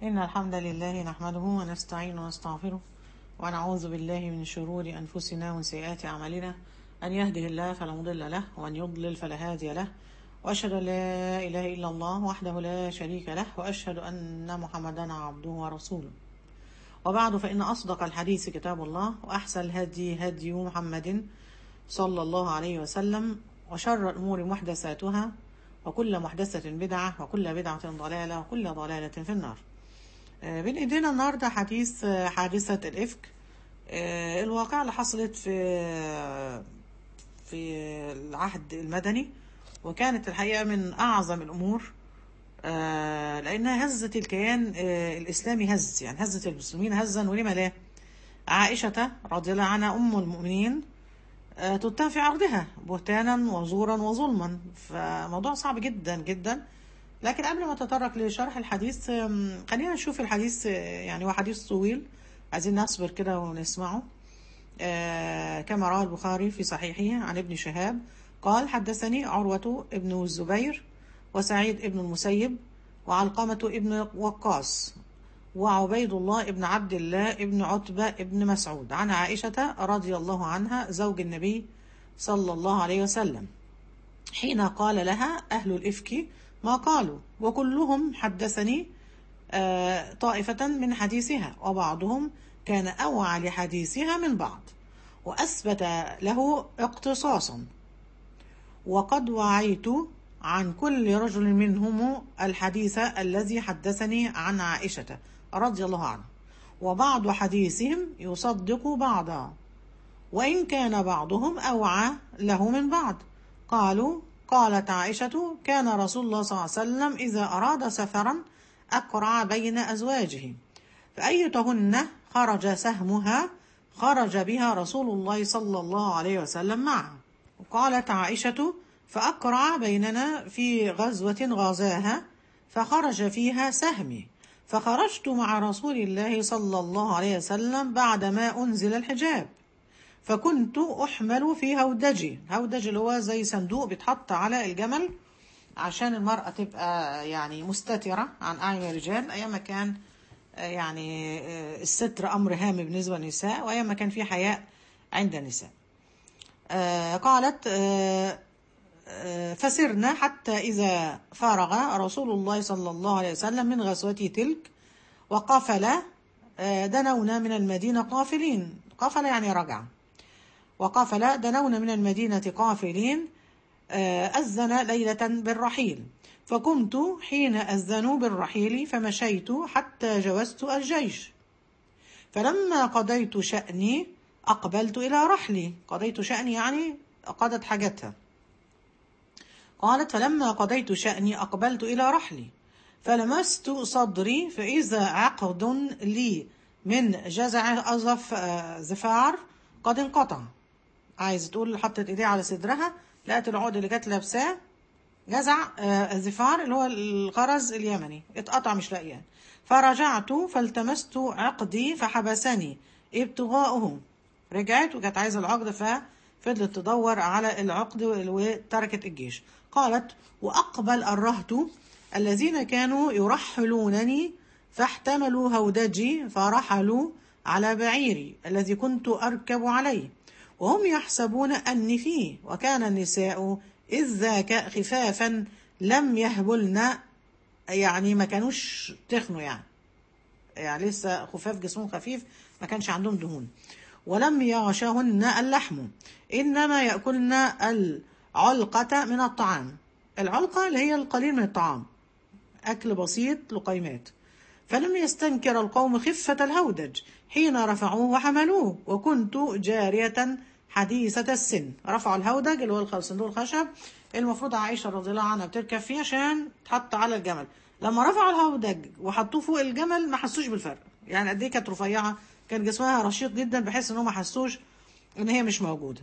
إن الحمد لله نحمده ونستعينه ونستغفره ونعوذ بالله من شرور أنفسنا ومن سيئات أعمالنا أن يهده الله فلا مضل له وأن يضلل فلا هادي له وأشهد أن لا إله إلا الله وحده لا شريك له وأشهد أن محمدا عبده ورسوله وبعد فإن أصدق الحديث كتاب الله وأحسن الهدي هدي محمد صلى الله عليه وسلم وشر الأمور محدثاتها وكل محدثة بدعة وكل بدعة ضلالة وكل ضلالة في النار آه، بين ايدينا النهارده حديث آه، حادثة الإفك آه، الواقعة اللي حصلت في في العهد المدني وكانت الحقيقة من أعظم الأمور آه، لأنها هزت الكيان آه، الإسلامي هز يعني هزت المسلمين هزا ولما لا عائشة رضي الله عنها أم المؤمنين آه، تتهم في عرضها بهتانا وزورا وظلما فموضوع صعب جدا جدا لكن قبل ما تطرق لشرح الحديث آم، خلينا نشوف الحديث آه، يعني هو حديث طويل عايزين نصبر كده ونسمعه آه، كما روى البخاري في صحيحه عن ابن شهاب قال حدثني عروة ابن الزبير وسعيد ابن المسيب وعلقمة ابن وقاص وعبيد الله ابن عبد الله ابن عتبة ابن مسعود عن عائشة رضي الله عنها زوج النبي صلى الله عليه وسلم حين قال لها أهل الإفك ما قالوا وكلهم حدثني آه، طائفة من حديثها وبعضهم كان أوعى لحديثها من بعض وأثبت له اقتصاصا وقد وعيت عن كل رجل منهم الحديث الذي حدثني عن عائشة رضي الله عنها وبعض حديثهم يصدق بعضا وإن كان بعضهم أوعى له من بعض قالوا قالت عائشة كان رسول الله صلى الله عليه وسلم إذا أراد سفرا أقرع بين أزواجه فأيتهن خرج سهمها خرج بها رسول الله صلى الله عليه وسلم معه وقالت عائشة فأقرع بيننا في غزوة غزاها فخرج فيها سهمي فخرجت مع رسول الله صلى الله عليه وسلم بعدما أنزل الحجاب فكنت أحمل في هودجي هودج اللي هو زي صندوق بيتحط على الجمل عشان المرأة تبقى يعني مستترة عن أعين الرجال أيام ما كان آه، يعني آه، الستر أمر هام بالنسبة للنساء وأيام ما كان في حياء عند النساء آه، قالت آه، آه، فسرنا حتى إذا فرغ رسول الله صلى الله عليه وسلم من غزوته تلك وقفل آه، دنونا من المدينة قافلين قفل يعني رجع وقفل دنونا من المدينة قافلين آه، أذن ليلة بالرحيل فقمت حين أذنوا بالرحيل فمشيت حتى جوزت الجيش فلما قضيت شأني أقبلت إلى رحلي قضيت شأني يعني قضت حاجتها قالت فلما قضيت شأني أقبلت إلى رحلي فلمست صدري فإذا عقد لي من جزع أظف آه، زفار قد انقطع عايز تقول حطت ايديها على صدرها لقت العقد اللي كانت لابساه جزع آه، الزفار اللي هو الغرز اليمني اتقطع مش لاقياه فرجعت فالتمست عقدي فحبسني ابتغاؤه رجعت وكانت عايزه العقد ففضلت تدور على العقد وتركت الجيش قالت واقبل الرهط الذين كانوا يرحلونني فاحتملوا هودجي فرحلوا على بعيري الذي كنت اركب عليه وهم يحسبون اني فيه وكان النساء اذ ذاك خفافا لم يهبلن يعني ما كانوش تخنوا يعني يعني لسه خفاف جسمهم خفيف ما كانش عندهم دهون ولم يغشهن اللحم إنما يأكلن العلقة من الطعام العلقة اللي هي القليل من الطعام أكل بسيط لقيمات فلم يستنكر القوم خفة الهودج حين رفعوه وحملوه وكنت جارية حديثة السن رفعوا الهودج اللي هو صندوق الخشب المفروض عائشة رضي الله عنها بتركب فيه عشان تحط على الجمل لما رفعوا الهودج وحطوه فوق الجمل ما حسوش بالفرق يعني قد ايه كانت رفيعة كان جسمها رشيق جدا بحيث انهم ما حسوش ان هي مش موجودة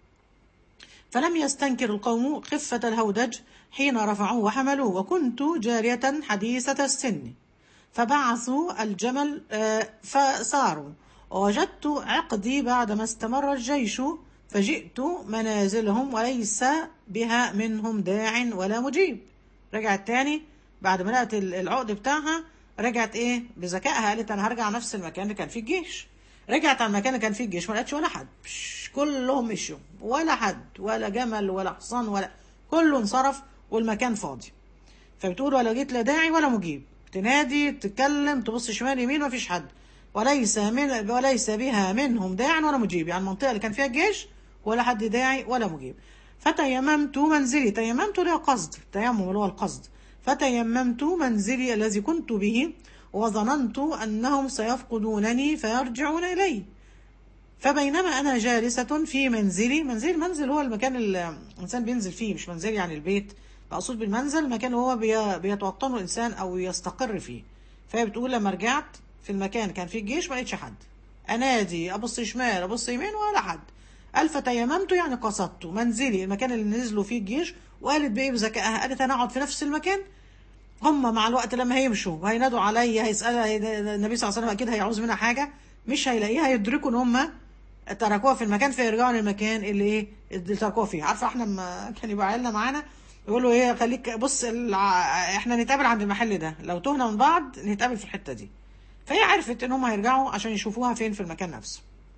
فلم يستنكر القوم خفة الهودج حين رفعوه وحملوه وكنت جارية حديثة السن فبعثوا الجمل آه، فساروا ووجدت عقدي بعدما استمر الجيش فجئت منازلهم وليس بها منهم داع ولا مجيب رجعت تاني بعد ما لقت ال- العقد بتاعها رجعت ايه بذكائها قالت انا هرجع نفس المكان اللي كان فيه الجيش رجعت على المكان اللي كان فيه الجيش ما لقتش ولا حد بش، كلهم مشوا ولا حد ولا جمل ولا حصان ولا كله انصرف والمكان فاضي فبتقول ولا جيت لا داعي ولا مجيب تنادي تتكلم تبص شمال يمين ما فيش حد وليس من وليس بها منهم داع ولا مجيب يعني المنطقه اللي كان فيها الجيش ولا حد داعي ولا مجيب فتيممت منزلي تيممت له قصد التيمم اللي هو القصد فتيممت منزلي الذي كنت به وظننت انهم سيفقدونني فيرجعون الي فبينما انا جالسه في منزلي منزلي المنزل هو المكان اللي الانسان بينزل فيه مش منزل يعني البيت مقصود بالمنزل المكان اللي هو بي- بيتوطنه الانسان او يستقر فيه فهي بتقول لما رجعت في المكان كان فيه الجيش ما لقيتش حد انادي ابص شمال ابص يمين ولا حد قال فتيممت يعني قصدت منزلي المكان اللي نزلوا فيه الجيش وقالت بايه بذكائها قالت انا اقعد في نفس المكان هم مع الوقت لما هيمشوا وهينادوا عليا هيسألها النبي صلى الله عليه وسلم اكيد هيعوز منها حاجه مش هيلاقيها يدركوا ان هم تركوها في المكان فيرجعوا للمكان اللي ايه اللي تركوها فيه عارفه احنا لما كان يبقى عيالنا معانا يقولوا ايه خليك بص الع... احنا نتقابل عند المحل ده لو تهنا من بعض نتقابل في الحته دي فهي عرفت ان هم هيرجعوا عشان يشوفوها فين في المكان نفسه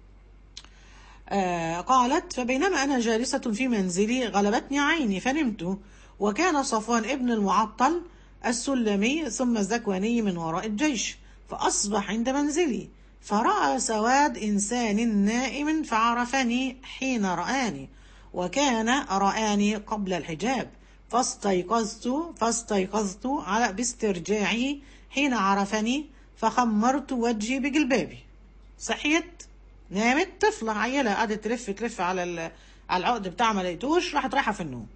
آه قالت فبينما أنا جالسة في منزلي غلبتني عيني فنمت وكان صفوان ابن المعطل السلمي ثم الزكواني من وراء الجيش فأصبح عند منزلي فرأى سواد إنسان نائم فعرفني حين رآني وكان رآني قبل الحجاب فاستيقظت فاستيقظت على باسترجاعه حين عرفني فخمرت وجهي بجلبابي صحيت نامت طفلة عيلة قعدت تلف تلف على ال- على العقد بتاعها ما لقيتوش راحت رايحة في النوم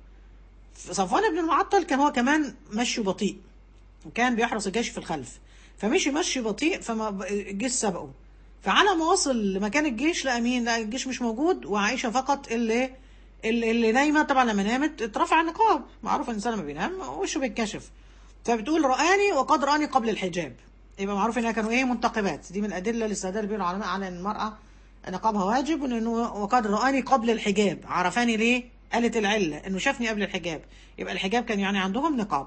صفوان بن المعطل كان هو كمان مشي بطيء وكان بيحرس الجيش في الخلف فمشي مشي بطيء فما الجيش سبقه فعلى ما وصل لمكان الجيش لقى مين لقى الجيش مش موجود وعائشة فقط اللي اللي, اللي نايمة طبعا لما نامت اترفع النقاب معروف الإنسان لما بينام وشه بيتكشف فبتقول رآني وقد رآني قبل الحجاب يبقى معروف انها كانوا ايه منتقبات دي من الادله اللي استدل بها العلماء على ان المراه نقابها واجب وانه وقد رآني قبل الحجاب عرفاني ليه قالت العله انه شافني قبل الحجاب يبقى الحجاب كان يعني عندهم نقاب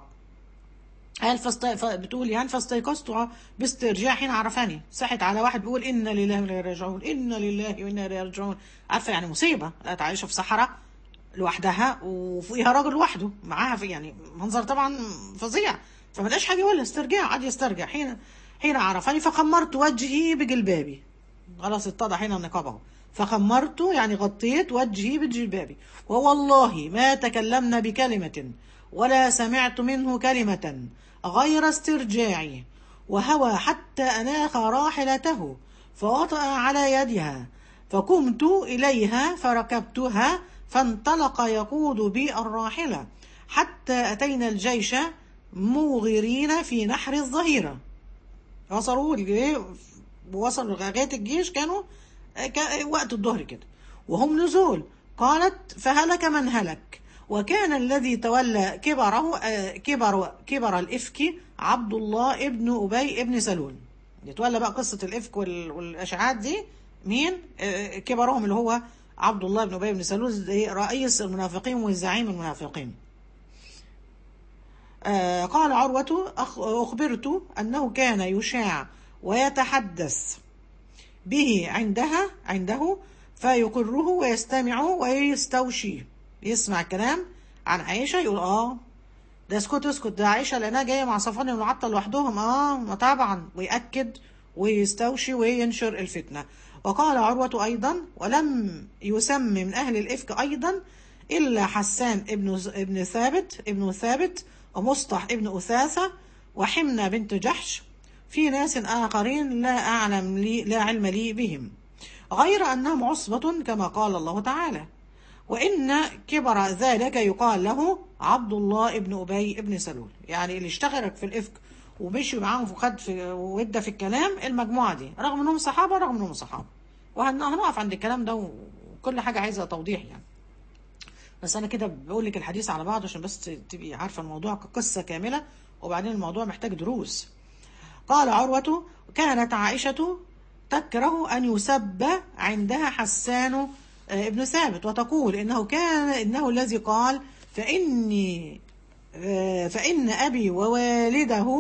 قال فست... ف... بتقول يعني فاستيقظت باسترجاع حين عرفني صحت على واحد بيقول انا لله وانا اليه راجعون انا لله وانا اليه راجعون عارفه يعني مصيبه لقت عايشه في صحراء لوحدها وفوقيها راجل لوحده معاها في يعني منظر طبعا فظيع فما لقاش حاجه يقولها استرجاع قعد يسترجع حين حين عرفني فخمرت وجهي بجلبابي خلاص اتضح هنا النقاب اهو فخمرت يعني غطيت وجهي بجلبابي ووالله ما تكلمنا بكلمة ولا سمعت منه كلمة غير استرجاعي وهوى حتى أناخ راحلته فوطأ على يدها فقمت إليها فركبتها فانطلق يقود بي الراحلة حتى أتينا الجيش موغرين في نحر الظهيرة وصلوا الج- وصلوا لغاية الجيش كانوا كا- وقت الظهر كده وهم نزول قالت فهلك من هلك وكان الذي تولى كبره آه، كبر كبر الإفك عبد الله ابن أبي ابن سلول يتولى بقى قصة الإفك وال- والأشعاعات دي مين آه، كبرهم اللي هو عبد الله بن أبي بن سلول ده رئيس المنافقين وزعيم المنافقين آه، قال عروة أخ- أخبرت أنه كان يشاع ويتحدث به عندها عنده فيقره ويستمع ويستوشي يسمع الكلام عن عائشة يقول اه ده اسكت اسكت ده عائشة لأنها جاية مع صفوان بن المعطل لوحدهم اه ما طبعا ويأكد ويستوشي وينشر الفتنة وقال عروة أيضا ولم يسم من أهل الإفك أيضا إلا حسان ابن ابن ثابت ابن ثابت ومصطح ابن أثاثة وحمنة بنت جحش في ناس آخرين لا أعلم لي لا علم لي بهم غير أنهم عصبة كما قال الله تعالى وإن كبر ذلك يقال له عبد الله ابن أبي ابن سلول يعني اللي اشتغلت في الإفك ومشي معاهم وخد في وادى في الكلام المجموعة دي رغم أنهم صحابة رغم أنهم صحابة وهنقف عند الكلام ده وكل حاجة عايزة توضيح يعني بس أنا كده بقول لك الحديث على بعض عشان بس تبقي عارفة الموضوع كقصة كاملة وبعدين الموضوع محتاج دروس قال عروة كانت عائشة تكره أن يسب عندها حسان آه، ابن ثابت وتقول إنه كان إنه الذي قال فإني آه، فإن أبي ووالده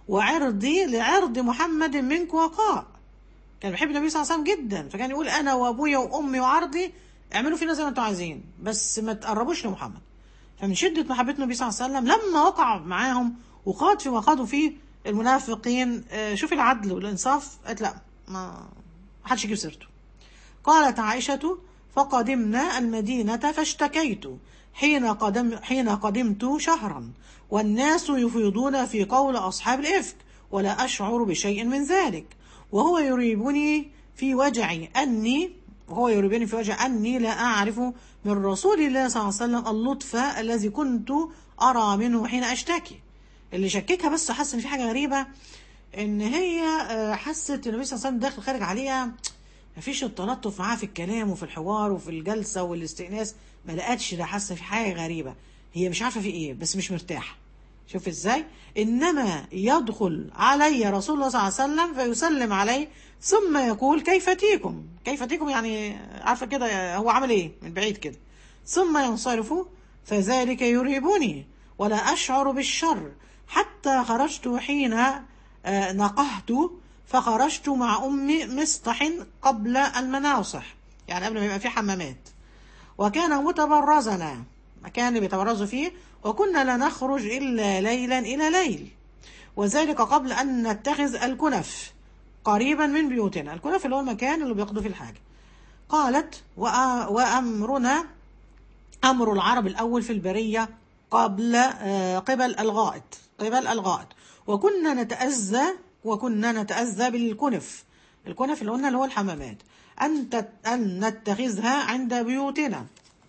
وعرضي لعرض محمد منك وقاء كان بيحب النبي صلى الله عليه وسلم جدا فكان يقول انا وابويا وامي وعرضي اعملوا فينا زي ما انتم عايزين بس ما تقربوش لمحمد فمن شده محبه النبي صلى الله عليه وسلم لما وقع معاهم وقاد في ما قادوا فيه المنافقين آه، شوف العدل والانصاف قالت لا ما حدش يجيب سيرته قالت عائشة فقدمنا المدينة فاشتكيت حين قدم حين قدمت شهرا والناس يفيضون في قول أصحاب الإفك ولا أشعر بشيء من ذلك وهو يريبني في وجعي أني وهو يريبني في وجعي أني لا أعرف من رسول الله صلى الله عليه وسلم اللطف الذي كنت أرى منه حين أشتكي اللي شككها بس حس إن في حاجة غريبة إن هي آه، حست النبي صلى الله عليه وسلم داخل خارج عليها مفيش التلطف معاه في الكلام وفي الحوار وفي الجلسة والاستئناس ما لقتش ده حاسة في حاجة غريبة هي مش عارفة في ايه بس مش مرتاحة شوف ازاي انما يدخل علي رسول الله صلى الله عليه وسلم فيسلم علي ثم يقول كيف تيكم كيف تيكم يعني عارفة كده هو عمل ايه من بعيد كده ثم ينصرف فذلك يرهبني ولا أشعر بالشر حتى خرجت حين آه، نقهت فخرجت مع أمي مسطح قبل المناصح يعني قبل ما يبقى في حمامات وكان متبرزنا مكان اللي بيتبرزوا فيه وكنا لا نخرج إلا ليلا إلى ليل وذلك قبل أن نتخذ الكنف قريبا من بيوتنا الكنف اللي هو المكان اللي بيقضوا فيه الحاجة قالت وأ- وأمرنا أمر العرب الأول في البرية قبل آه، قبل الغائط قبل الغائط وكنا نتأذى وكنا نتأذى بالكنف الكنف اللي قلنا اللي هو الحمامات أن تت- أن نتخذها عند بيوتنا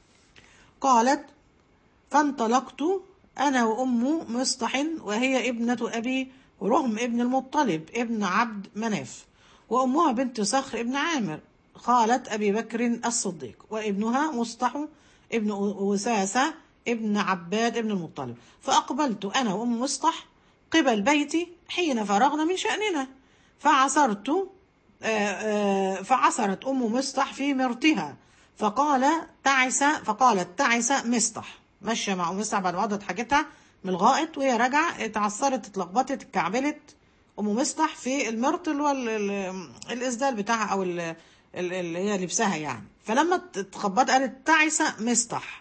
قالت فانطلقت أنا وأم مصطح وهي ابنة أبي رهم ابن المطلب ابن عبد مناف وأمها بنت صخر ابن عامر خالة أبي بكر الصديق وابنها مصطح ابن وساسة ابن عباد ابن المطلب فأقبلت أنا وأم مصطح قبل بيتي حين فرغنا من شأننا فعثرت آه، آه، فعثرت أم مصطح في مرتها فقال تعس فقالت تعس مصطح ماشية مع أم مصطح بعد ما قضت حاجتها من الغائط وهي راجعة اتعثرت اتلخبطت اتكعبلت أم مصطح في المرط اللي هو ال- ال- الإسدال بتاعها أو ال- ال- اللي هي لبسها يعني فلما اتخبطت قالت تعس مصطح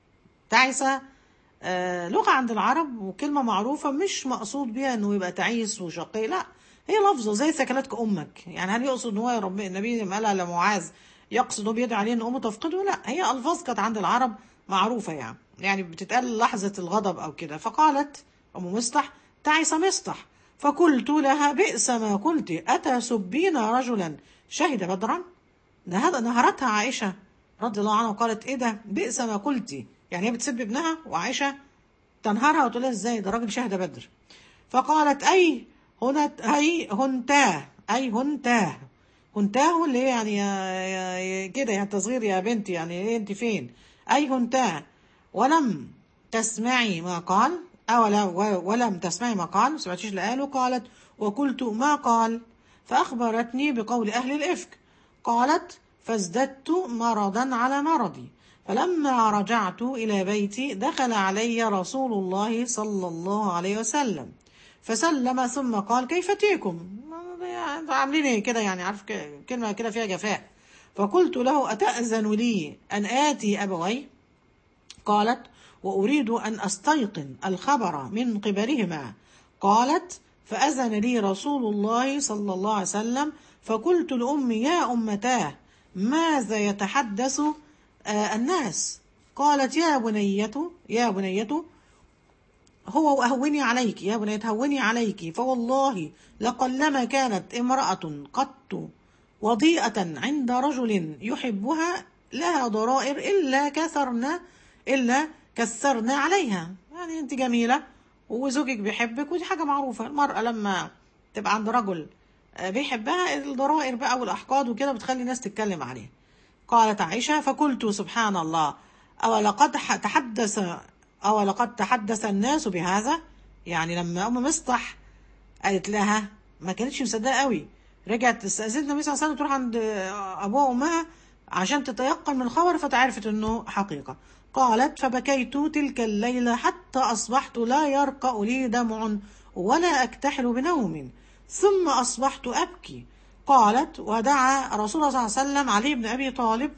تعسة آه، لغة عند العرب وكلمة معروفة مش مقصود بيها انه يبقى تعيس وشقي لا هي لفظة زي ثكلتك امك يعني هل يقصد ان هو يا رب النبي لما قالها لمعاذ يقصد انه بيدعي عليه ان امه تفقده لا هي الفاظ كانت عند العرب معروفة يعني يعني بتتقال لحظة الغضب او كده فقالت ام مصطح تعس مصطح فقلت لها بئس ما قلت اتسبين رجلا شهد بدرا نهض- نهرتها عائشة رضي الله عنها وقالت ايه ده بئس ما قلتي يعني هي بتسب ابنها وعائشة تنهرها وتقول لها ازاي ده راجل شهد بدر فقالت اي هنت اي هنتاه اي هنتاه هنتاه اللي هي يعني يا- يا- يا- كده يعني تصغير يا بنتي يعني ايه انت فين اي هنتاه ولم تسمعي ما قال أولا ولم تسمعي ما قال ما سمعتيش اللي قاله قالت وقلت ما قال فأخبرتني بقول أهل الإفك قالت فازددت مرضا على مرضي فلما رجعت إلى بيتي دخل علي رسول الله صلى الله عليه وسلم فسلم ثم قال كيف تيكم يعني عاملين ايه كده يعني عارف ك- كلمة كده فيها جفاء فقلت له أتأذن لي أن آتي أبوي قالت وأريد أن أستيقن الخبر من قبلهما قالت فأذن لي رسول الله صلى الله عليه وسلم فقلت لأمي يا أمتاه ماذا يتحدث آه الناس قالت يا بنية يا بنية هو أهوني عليك يا بنية هوني عليك فوالله لقلما كانت امرأة قط وضيئة عند رجل يحبها لها ضرائر إلا كثرنا إلا كثرنا عليها يعني أنت جميلة وزوجك بيحبك ودي حاجة معروفة المرأة لما تبقى عند رجل آه، بيحبها الضرائر بقى والأحقاد وكده بتخلي الناس تتكلم عليه قالت عائشة فقلت سبحان الله أو لقد ح- تحدث أو لقد تحدث الناس بهذا يعني لما أم مصطح قالت لها ما كانتش مصدقة قوي رجعت استأذنت النبي صلى الله عليه وسلم تروح عند أبوها وأمها عشان تتيقن من الخبر فتعرفت أنه حقيقة قالت فبكيت تلك الليلة حتى أصبحت لا يرقأ لي دمع ولا أكتحل بنوم ثم أصبحت أبكي قالت ودعا رسول الله صلى الله عليه وسلم علي بن أبي طالب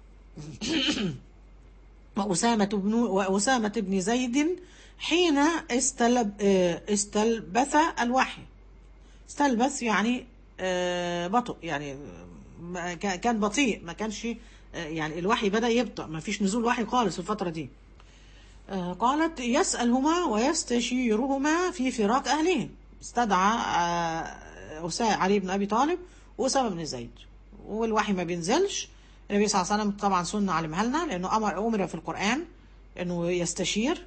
وأسامة بن وأسامة بن زيد حين استلب استلبث الوحي استلبث يعني آه، بطء يعني ما- كا- كان بطيء ما كانش آه، يعني الوحي بدأ يبطأ ما فيش نزول وحي خالص في الفترة دي آه، قالت يسألهما ويستشيرهما في فراق أهلهم استدعى آه، أسا- علي بن أبي طالب وأسامة بن زيد والوحي ما بينزلش النبي صلى الله عليه وسلم طبعا سنة علمها لنا لأنه أمر أمر في القرآن أنه يستشير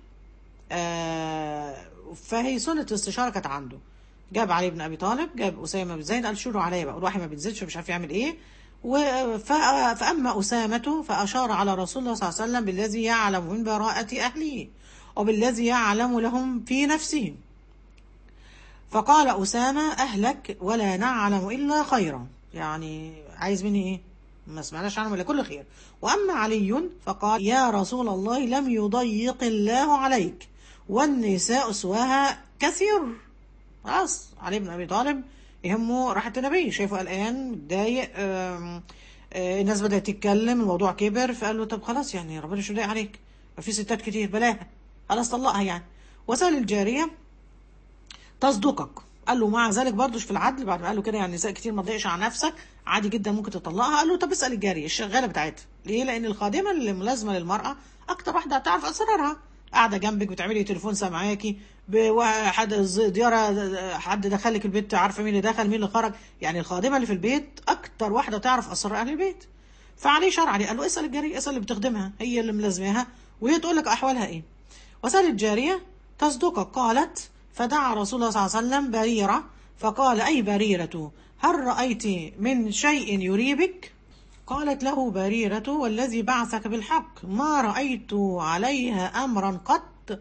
آه، فهي سنة الاستشارة كانت عنده جاب علي بن ابي طالب جاب اسامه بن زيد قال شوروا عليا بقى والواحد ما بينزلش مش عارف يعمل ايه و- ف- فاما اسامه فاشار على رسول الله صلى الله عليه وسلم بالذي يعلم من براءه اهله وبالذي يعلم لهم في نفسهم فقال اسامه اهلك ولا نعلم الا خيرا يعني عايز مني ايه ما سمعناش عنهم الا كل خير واما علي فقال يا رسول الله لم يضيق الله عليك والنساء سواها كثير خلاص علي بن ابي طالب يهمه راحه النبي شايفه قلقان متضايق آم، آه، الناس بدات تتكلم الموضوع كبر فقال له طب خلاص يعني ربنا مش مضايق عليك ما في ستات كتير بلاها خلاص طلقها يعني وسال الجاريه تصدقك قال له مع ذلك برضه في العدل بعد ما قال له كده يعني نساء كتير ما تضايقش على نفسك عادي جدا ممكن تطلقها قال له طب اسال الجاريه الشغاله بتاعتها ليه لان الخادمه اللي ملازمه للمراه اكتر واحده هتعرف اسرارها قاعده جنبك بتعملي تليفون سامعاكي بواحد زياره حد دخلك البيت عارفه مين اللي دخل مين اللي خرج يعني الخادمه اللي في البيت اكتر واحده تعرف اسرار اهل البيت فعليه شرع عليه قال له اسال الجاريه اسال اللي بتخدمها هي اللي ملازماها وهي تقول لك احوالها ايه وسال الجاريه تصدقك قالت فدعا رسول الله صلى الله عليه وسلم بريره فقال اي بريره هل رايت من شيء يريبك قالت له بريرة والذي بعثك بالحق ما رأيت عليها أمرا قط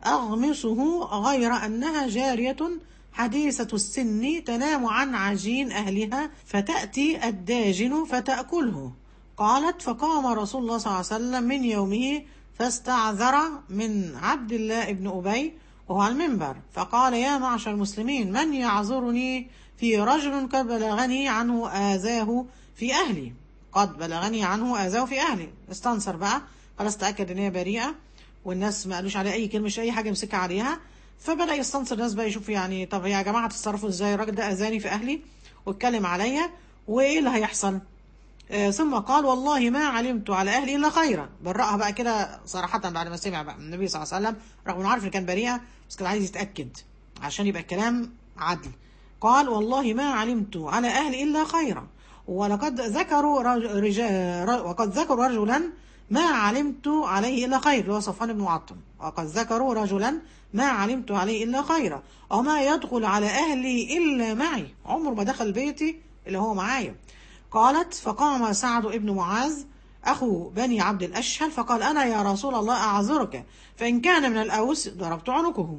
أغمسه غير أنها جارية حديثة السن تنام عن عجين أهلها فتأتي الداجن فتأكله قالت فقام رسول الله صلى الله عليه وسلم من يومه فاستعذر من عبد الله بن أبي وهو على المنبر فقال يا معشر المسلمين من يعذرني في رجل قد بلغني عنه آذاه في أهلي قد بلغني عنه آذاه في أهلي استنصر بقى خلاص تأكد إن هي بريئة والناس ما قالوش عليها أي كلمة مش أي حاجة يمسكها عليها فبدأ يستنصر الناس بقى يشوف يعني طب يا جماعة تتصرفوا إزاي الراجل ده أذاني في أهلي واتكلم عليا وإيه اللي هيحصل آه، ثم قال والله ما علمت على اهلي الا خيرا برأها بقى كده صراحه بعد ما سمع بقى من النبي صلى الله عليه وسلم رغم انه عارف ان كان بريئه بس كان عايز يتاكد عشان يبقى الكلام عدل قال والله ما علمت على اهلي الا خيرا ولقد ذكروا رج... رجا... ر... وقد ذكروا رجلا ما علمت عليه الا خير اللي هو صفوان بن معطل وقد ذكروا رجلا ما علمت عليه الا خيرا وما يدخل على اهلي الا معي عمره ما دخل بيتي اللي هو معايا قالت فقام سعد بن معاذ أخو بني عبد الأشهل فقال أنا يا رسول الله أعذرك فإن كان من الأوس ضربت عنقه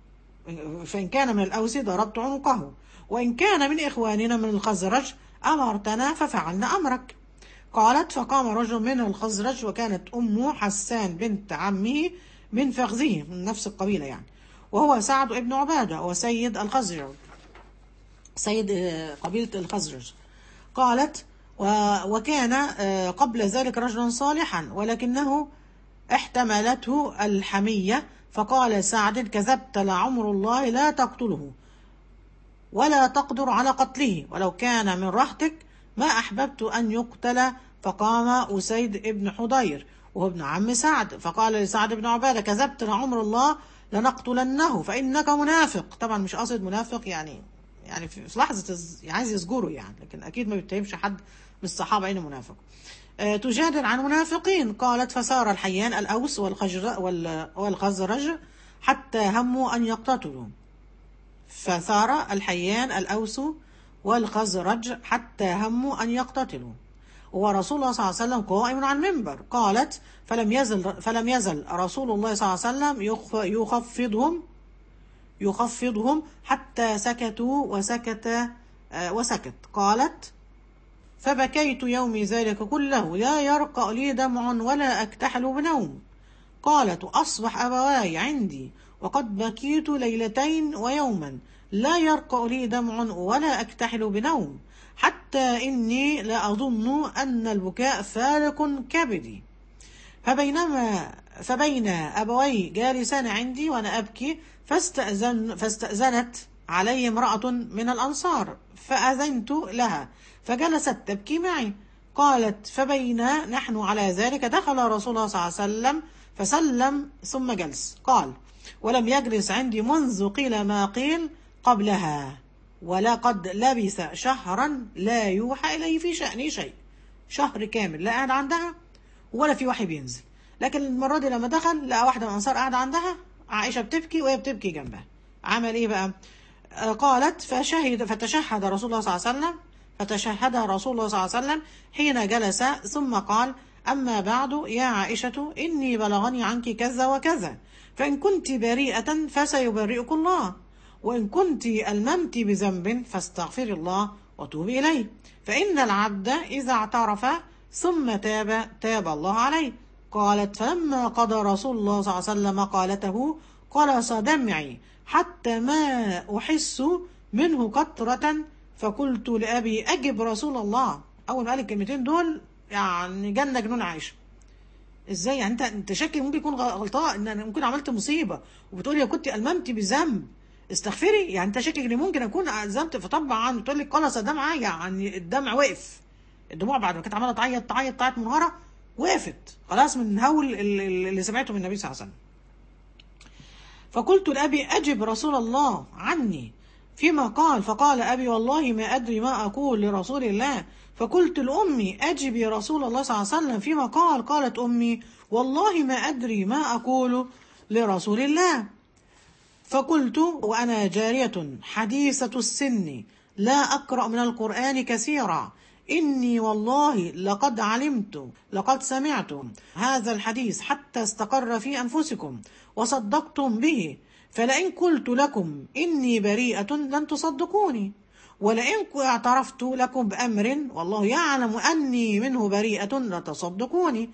فإن كان من الأوس ضربت عنقه وإن كان من إخواننا من الخزرج أمرتنا ففعلنا أمرك قالت فقام رجل من الخزرج وكانت أمه حسان بنت عمه من فخذه من نفس القبيلة يعني وهو سعد بن عبادة وسيد الخزرج سيد آه، قبيلة الخزرج قالت و- وكان آه، قبل ذلك رجلا صالحا ولكنه احتملته الحمية فقال سعد كذبت لعمر الله لا تقتله ولا تقدر على قتله ولو كان من رهتك ما أحببت أن يقتل فقام أسيد ابن حضير وهو ابن عم سعد فقال لسعد بن عبادة كذبت لعمر الله لنقتلنه فإنك منافق طبعا مش قصد منافق يعني يعني في في لحظة الز- عايز يسجره يعني لكن أكيد ما بيتهمش حد من الصحابة إنه منافق آه، تجادل عن منافقين قالت فسار الحيان الأوس والخجر وال- والخزرج حتى هموا أن يقتتلوا فثار الحيان الأوس والخزرج حتى هموا أن يقتتلوا ورسول الله صلى الله عليه وسلم قائم على المنبر قالت فلم يزل فلم يزل رسول الله صلى الله عليه وسلم يخف- يخفضهم يخفضهم حتى سكتوا وسكت آه، وسكت قالت فبكيت يومي ذلك كله لا يرقى لي دمع ولا أكتحل بنوم قالت أصبح أبواي عندي وقد بكيت ليلتين ويوما لا يرقى لي دمع ولا أكتحل بنوم حتى إني لأظن أن البكاء فارق كبدي فبينما فبين أبوي جالسان عندي وأنا أبكي فاستأذن فاستأذنت علي امرأة من الأنصار فأذنت لها فجلست تبكي معي قالت فبينا نحن على ذلك دخل رسول الله صلى الله عليه وسلم فسلم ثم جلس قال ولم يجلس عندي منذ قيل ما قيل قبلها ولقد لبث شهرا لا يوحى إليه في شأني شيء شهر كامل لا قاعد عندها ولا في وحي بينزل لكن المرة دي لما دخل لقى واحدة من الأنصار قاعدة عندها عائشة بتبكي وهي بتبكي جنبها عمل إيه بقى آه، قالت فشهد فتشهد رسول الله صلى الله عليه وسلم فتشهد رسول الله صلى الله عليه وسلم حين جلس ثم قال أما بعد يا عائشة إني بلغني عنك كذا وكذا فإن كنت بريئة فسيبرئك الله وإن كنت ألممت بذنب فاستغفر الله وتوبي إليه فإن العبد إذا اعترف ثم تاب تاب الله عليه قالت فلما قضى رسول الله صلى الله عليه وسلم قالته قلص دمعي حتى ما أحس منه قطرة فقلت لأبي أجب رسول الله أول ما قال الكلمتين دول يعني جنة جنون عايشة ازاي يعني انت انت شاكك ممكن يكون غلطان ان انا ممكن عملت مصيبه وبتقولي لو كنت الممت بذنب استغفري يعني انت شاكك ان ممكن اكون ذنبت فطبعا بتقول لك قلص دمعه يعني الدمع وقف الدموع بعد ما كانت عماله تعيط تعيط تعيط منهاره وقفت خلاص من هول ال- ال- اللي سمعته من النبي صلى الله عليه وسلم فقلت لأبي أجب رسول الله عني فيما قال فقال أبي والله ما أدري ما أقول لرسول الله فقلت لأمي أجبي رسول الله صلى الله عليه وسلم فيما قال قالت أمي والله ما أدري ما أقول لرسول الله فقلت وأنا جارية حديثة السن لا أقرأ من القرآن كثيرا إني والله لقد علمت لقد سمعت هذا الحديث حتى استقر في أنفسكم وصدقتم به فلئن قلت لكم إني بريئة لن تصدقوني ولئن اعترفت لكم بأمر والله يعلم أني منه بريئة لتصدقوني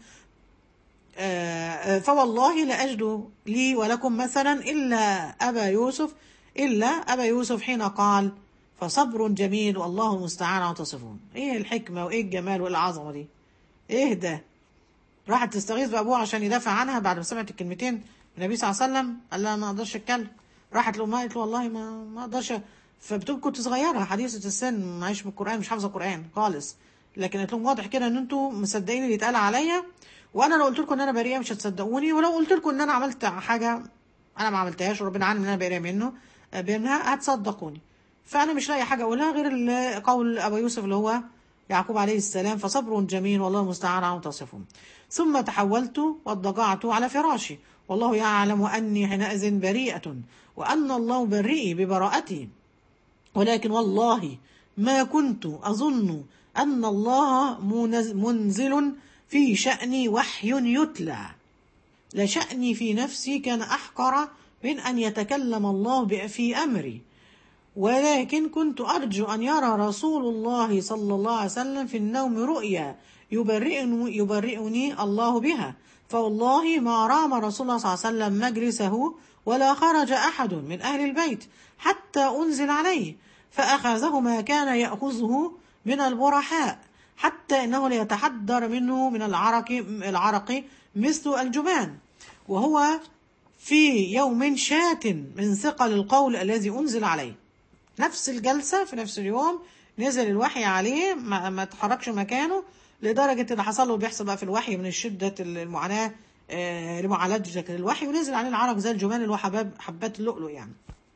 آه، فوالله لأجد لي ولكم مثلا إلا أبا يوسف إلا أبا يوسف حين قال فصبر جميل والله المستعان على ما تصفون إيه الحكمة وإيه الجمال وإيه العظمة دي إيه ده راحت تستغيث بأبوها عشان يدافع عنها بعد ما سمعت الكلمتين النبي صلى الله عليه وسلم قال لها ما أقدرش أتكلم راحت لأمها قالت له والله ما ما أقدرش فبتقول كنت صغيرة حديثة السن معيش من القرآن مش حافظة القرآن خالص لكن قلت لهم واضح كده ان انتوا مصدقين اللي اتقال عليا وانا لو قلت لكم ان انا بريئه مش هتصدقوني ولو قلت لكم ان انا عملت حاجه انا ما عملتهاش وربنا عالم ان انا بريئه منه منها هتصدقوني فانا مش لاقي حاجه اقولها غير ال- قول ابا يوسف اللي هو يعقوب عليه السلام فصبر جميل والله المستعان على ما تصفون ثم تحولت واضطجعت على فراشي والله يعلم اني حينئذ بريئه وان الله بريئي ببراءتي ولكن والله ما كنت أظن أن الله منز- منزل في شأني وحي يتلى لشأني في نفسي كان أحقر من أن يتكلم الله ب- في أمري ولكن كنت أرجو أن يرى رسول الله صلى الله عليه وسلم في النوم رؤيا يبرئني, يبرئني الله بها فوالله ما رام رسول الله صلى الله عليه وسلم مجلسه ولا خرج أحد من أهل البيت حتى أنزل عليه فأخذه ما كان يأخذه من البرحاء حتى إنه ليتحدر منه من العرق العرق مثل الجبان وهو في يوم شات من ثقل القول الذي أنزل عليه نفس الجلسة في نفس اليوم نزل الوحي عليه ما, ما تحركش مكانه لدرجة اللي حصل له بيحصل بقى في الوحي من شدة المعاناة آه، لمعالجة الوحي ونزل عليه العرق زي الجمان اللي هو حباب حبات اللؤلؤ يعني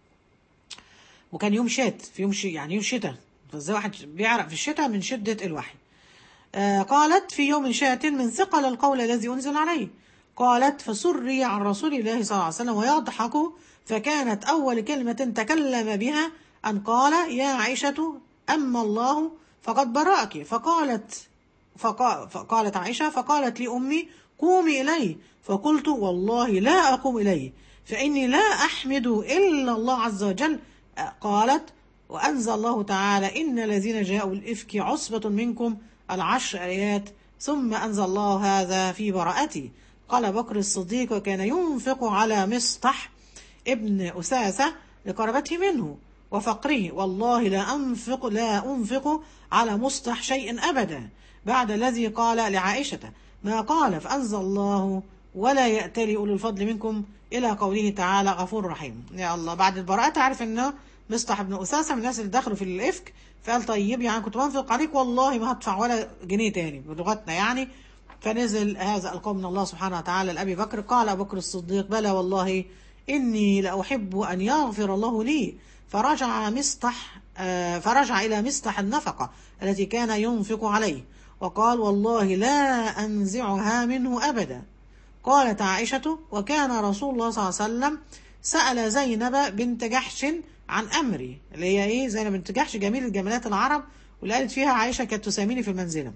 وكان يوم شات في يوم ش... يعني يوم شتاء فازاي واحد بيعرق في الشتاء من شدة الوحي آه قالت في يوم شات من ثقل القول الذي أنزل عليه قالت فسري عن رسول الله صلى الله عليه وسلم ويضحك فكانت أول كلمة تكلم بها أن قال يا عائشة أما الله فقد برأك فقالت فقا فقالت عائشة فقالت لي أمي قومي إلي فقلت والله لا أقوم إليه فإني لا أحمد إلا الله عز وجل قالت وأنزل الله تعالى إن الذين جاءوا الإفك عصبة منكم العشر آيات ثم أنزل الله هذا في براءتي قال بكر الصديق وكان ينفق على مصطح ابن أساسة لقرابته منه وفقره والله لا أنفق لا أنفق على مصطح شيء أبدا بعد الذي قال لعائشة ما قال فأنزل الله ولا يأتلي أولو الفضل منكم إلى قوله تعالى غفور رحيم يا الله بعد البراءة تعرف أنه مصطح بن أساسة من الناس اللي دخلوا في الإفك فقال طيب يعني كنت بنفق عليك والله ما هدفع ولا جنيه تاني بلغتنا يعني فنزل هذا القول من الله سبحانه وتعالى لأبي بكر قال أبو بكر الصديق بلى والله إني لأحب أن يغفر الله لي فرجع مصطح آه، فرجع إلى مصطح النفقة التي كان ينفق عليه وقال والله لا أنزعها منه أبدا قالت عائشة وكان رسول الله صلى الله عليه وسلم سأل زينب بنت جحش عن أمري اللي هي إيه زينب بنت جحش جميلة جمالات العرب واللي قالت فيها عائشة كانت تساميني في المنزلة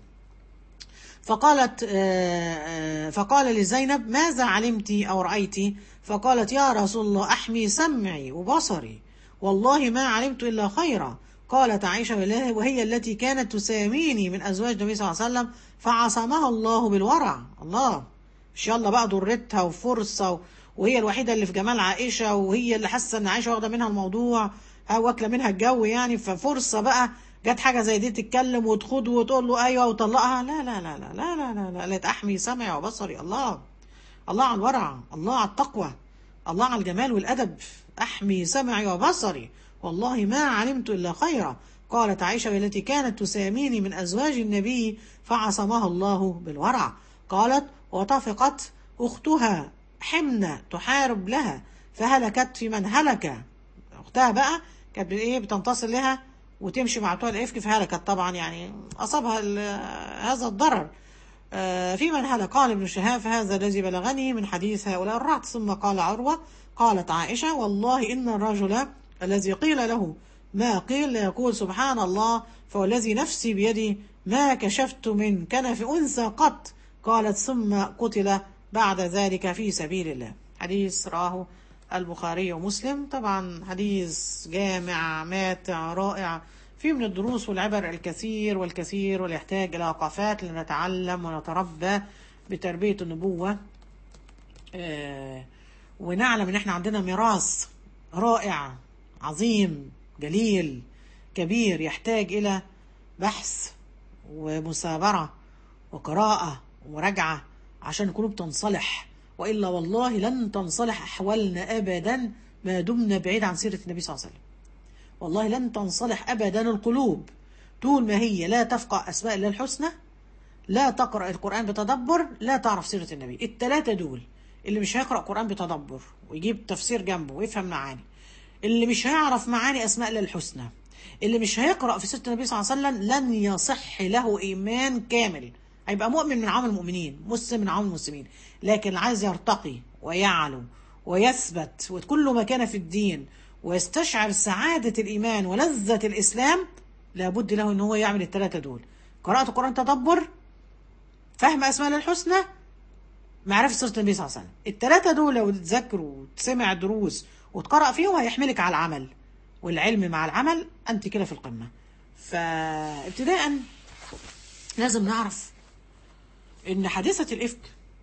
فقالت آه، آه، فقال لزينب ماذا علمت أو رأيت فقالت يا رسول الله أحمي سمعي وبصري والله ما علمت إلا خيرا قالت عائشة بالله وهي التي كانت تساميني من أزواج النبي صلى الله عليه وسلم فعصمها الله بالورع الله ان شاء الله بقى ضرتها وفرصة و- وهي الوحيدة اللي في جمال عائشة وهي اللي حاسة ان عائشة واخدة منها الموضوع ها واكلة منها الجو يعني ففرصة بقى جت حاجة زي دي تتكلم وتخوض وتقول له ايوه وطلقها لا لا لا لا لا لا لا لا, لا تحمي سمعي وبصري الله الله على الورع الله على التقوى الله على الجمال والأدب أحمي سمعي وبصري والله ما علمت إلا خيرا قالت عائشة التي كانت تساميني من أزواج النبي فعصمها الله بالورع قالت وطفقت أختها حمنة تحارب لها فهلكت في من هلك أختها بقى كانت إيه بتنتصر لها وتمشي مع بتوع الإفك فهلكت طبعا يعني أصابها ال- هذا الضرر آه، في من هلك قال ابن شهاب هذا الذي بلغني من حديث هؤلاء الرعد ثم قال عروة قالت عائشة والله إن الرجل الذي قيل له ما قيل ليقول سبحان الله فوالذي نفسي بيدي ما كشفت من كنف أنثى قط قالت ثم قتل بعد ذلك في سبيل الله حديث راه البخاري ومسلم طبعا حديث جامع ماتع رائع فيه من الدروس والعبر الكثير والكثير واليحتاج إلى وقفات لنتعلم ونتربى بتربية النبوة آه، ونعلم ان احنا عندنا ميراث رائع عظيم جليل كبير يحتاج الى بحث ومثابرة وقراءة ومراجعة عشان القلوب تنصلح وإلا والله لن تنصلح أحوالنا أبدا ما دمنا بعيد عن سيرة النبي صلى الله عليه وسلم والله لن تنصلح أبدا القلوب طول ما هي لا تفقه أسماء الله الحسنى لا تقرأ القرآن بتدبر لا تعرف سيرة النبي التلاتة دول اللي مش هيقرأ قرآن بتدبر ويجيب تفسير جنبه ويفهم معاني اللي مش هيعرف معاني أسماء الله الحسنى اللي مش هيقرأ في سيرة النبي صلى الله عليه وسلم لن يصح له إيمان كامل هيبقى مؤمن من عام المؤمنين مسلم من عام المسلمين لكن عايز يرتقي ويعلو ويثبت وكل ما كان في الدين ويستشعر سعادة الإيمان ولذة الإسلام لابد له أن هو يعمل الثلاثة دول قراءة القرآن تدبر فهم أسماء الله الحسنى معرفة سيرة النبي صلى الله عليه وسلم الثلاثة دول لو تذكروا وتسمع دروس وتقرأ فيهم هيحملك على العمل والعلم مع العمل أنت كده في القمة فابتداء لازم نعرف ان حادثة الإفك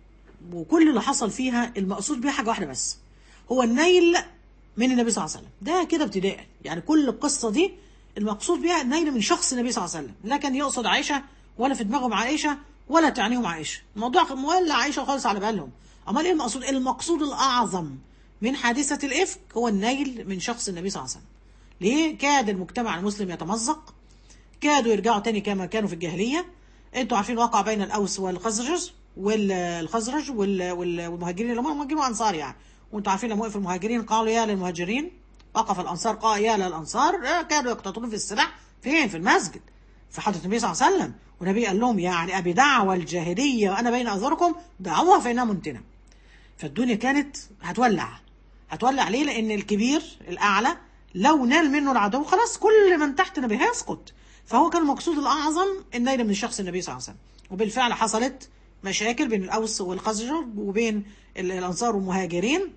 وكل اللي حصل فيها المقصود بيها حاجة واحدة بس هو النيل من النبي صلى الله عليه وسلم ده كده ابتداء يعني كل القصة دي المقصود بيها النيل من شخص النبي صلى الله عليه وسلم لا كان يقصد عائشة ولا في دماغهم عائشة ولا تعنيهم عائشة الموضوع كان مولع عائشة خالص على بالهم أمال إيه المقصود المقصود الأعظم من حادثة الإفك هو النيل من شخص النبي صلى الله عليه وسلم ليه كاد المجتمع المسلم يتمزق كادوا يرجعوا تاني كما كانوا في الجاهلية انتوا عارفين الواقع بين الأوس والخزرج والخزرج وال- وال- والمهاجرين اللي هم مهاجرين وأنصار يعني وانتوا عارفين لما وقف المهاجرين قالوا يا للمهاجرين وقف الأنصار قال يا للأنصار اه، كادوا يقتطعون في السلاح فين في المسجد في حضرة النبي صلى الله عليه وسلم والنبي قال لهم يعني أبي دعوى الجاهلية وأنا بين أظهركم دعوها فإنها منتنة فالدنيا كانت هتولع هتولع ليه لان الكبير الاعلى لو نال منه العدو خلاص كل من تحت النبي هيسقط فهو كان المقصود الاعظم النيل من شخص النبي صلى الله عليه وسلم وبالفعل حصلت مشاكل بين الاوس والخزرج وبين ال- الانصار والمهاجرين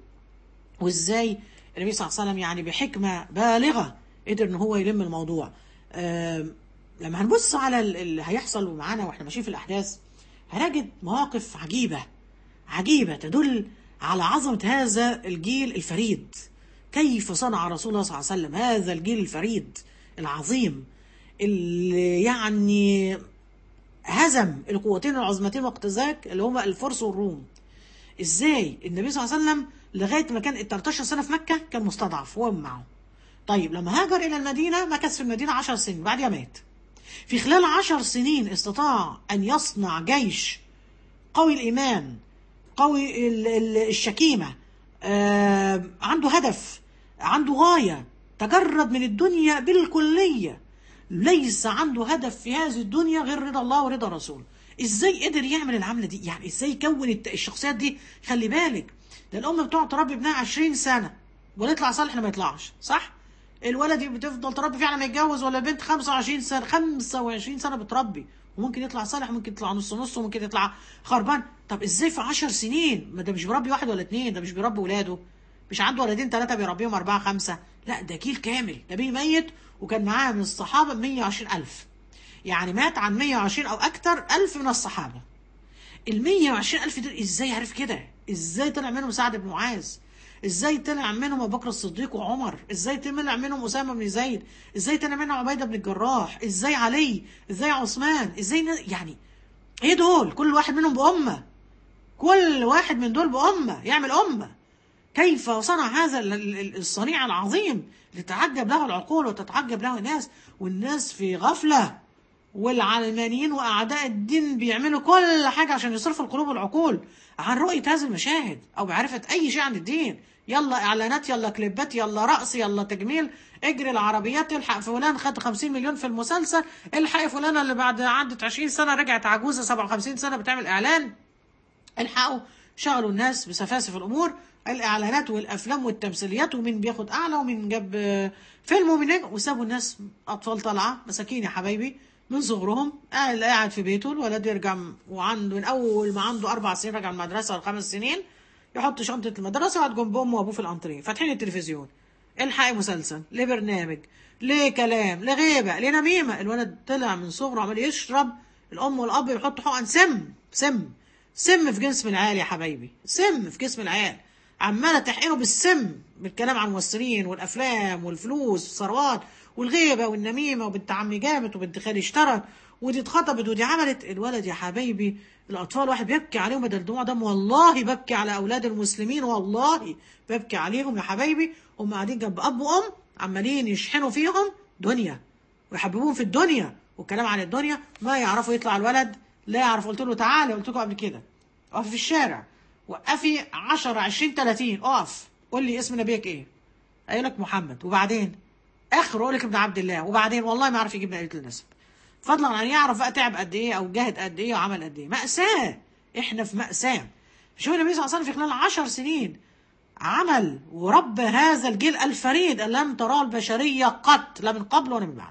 وازاي النبي صلى الله عليه وسلم يعني بحكمه بالغه قدر ان هو يلم الموضوع آم، لما هنبص على ال- اللي هيحصل معانا واحنا ماشيين في الاحداث هنجد مواقف عجيبه عجيبه تدل على عظمه هذا الجيل الفريد كيف صنع رسول الله صلى الله عليه وسلم هذا الجيل الفريد العظيم اللي يعني هزم القوتين العظمتين وقت ذاك اللي هما الفرس والروم ازاي النبي صلى الله عليه وسلم لغايه ما كان 13 سنه في مكه كان مستضعف هو معه طيب لما هاجر الى المدينه مكث في المدينه 10 سنين بعدها مات في خلال 10 سنين استطاع ان يصنع جيش قوي الايمان قوي ال- ال- الشكيمه آه عنده هدف عنده غايه تجرد من الدنيا بالكليه ليس عنده هدف في هذه الدنيا غير رضا الله ورضا رسوله ازاي قدر يعمل العمله دي يعني ازاي يكون الت- الشخصيات دي خلي بالك ده الام بتقعد تربي ابنها 20 سنه ولا يطلع صالح لما يطلعش صح الولد بتفضل تربي فيه على ما يتجوز ولا البنت 25 سنه 25 سنه بتربي وممكن يطلع صالح وممكن يطلع نص نص وممكن يطلع خربان طب ازاي في 10 سنين ما ده مش بيربي واحد ولا اتنين ده مش بيربي ولاده مش عنده ولدين ثلاثه بيربيهم اربعه خمسه لا ده جيل كامل نبي ميت وكان معاه من الصحابه 120 الف يعني مات عن 120 او اكتر الف من الصحابه ال 120 الف دول ازاي عرف كده ازاي طلع منهم سعد بن معاذ ازاي طلع منهم ابو بكر الصديق وعمر ازاي طلع منهم اسامه بن زيد ازاي طلع منهم عبيده بن الجراح ازاي علي ازاي عثمان ازاي ن... يعني ايه دول كل واحد منهم بامه كل واحد من دول بامه يعمل امه كيف صنع هذا ال- ال- الصنيع العظيم لتعجب له العقول وتتعجب له الناس والناس في غفله والعلمانيين واعداء الدين بيعملوا كل حاجه عشان يصرفوا القلوب والعقول عن رؤيه هذه المشاهد او معرفه اي شيء عن الدين يلا اعلانات يلا كليبات يلا رقص يلا تجميل اجري العربيات الحق فلان خد 50 مليون في المسلسل الحق فلانه اللي بعد عدت 20 سنه رجعت عجوزه 57 سنه بتعمل اعلان الحقوا شغلوا الناس بسفاسف الامور الاعلانات والافلام والتمثيليات ومين بياخد اعلى ومين جاب آه، فيلم ومين نجم وسابوا الناس اطفال طالعه مساكين يا حبايبي من صغرهم قاعد قاعد في بيته الولد يرجع م- وعنده من اول ما عنده اربع سنين راجع المدرسه ولا خمس سنين يحط شنطه المدرسه ويقعد جنب امه وابوه في الانتريه فاتحين التلفزيون الحقي مسلسل ليه برنامج ليه كلام ليه غيبه ليه نميمه الولد طلع من صغره عمال يشرب الام والاب يحطوا حقن سم سم سم في جسم العيال يا حبايبي سم في جسم العيال عماله تحقنه بالسم بالكلام عن الممثلين والافلام والفلوس والثروات والغيبه والنميمه وبنت عمي جابت وبنت خالي اشترت ودي اتخطبت ودي عملت الولد يا حبايبي الاطفال واحد بيبكي عليهم بدل دموع دم والله ببكي على اولاد المسلمين والله ببكي عليهم يا حبايبي هم قاعدين جنب اب وام عمالين يشحنوا فيهم دنيا ويحببوهم في الدنيا والكلام عن الدنيا ما يعرفوا يطلع الولد لا يعرف قلت له تعالى قلت لكم قبل كده اقف في الشارع وقفي 10 20 30 اقف قول لي اسم نبيك ايه قايل لك محمد وبعدين اخر اقول لك ابن عبد الله وبعدين والله ما يعرف يجيب نقله النسب فضلا عن يعرف بقى تعب قد ايه او جاهد قد ايه وعمل قد ايه مأساة احنا في مأساة شوف النبي صلى الله عليه وسلم في خلال 10 سنين عمل ورب هذا الجيل الفريد اللي لم تراه البشرية قط لا من قبل ولا من بعد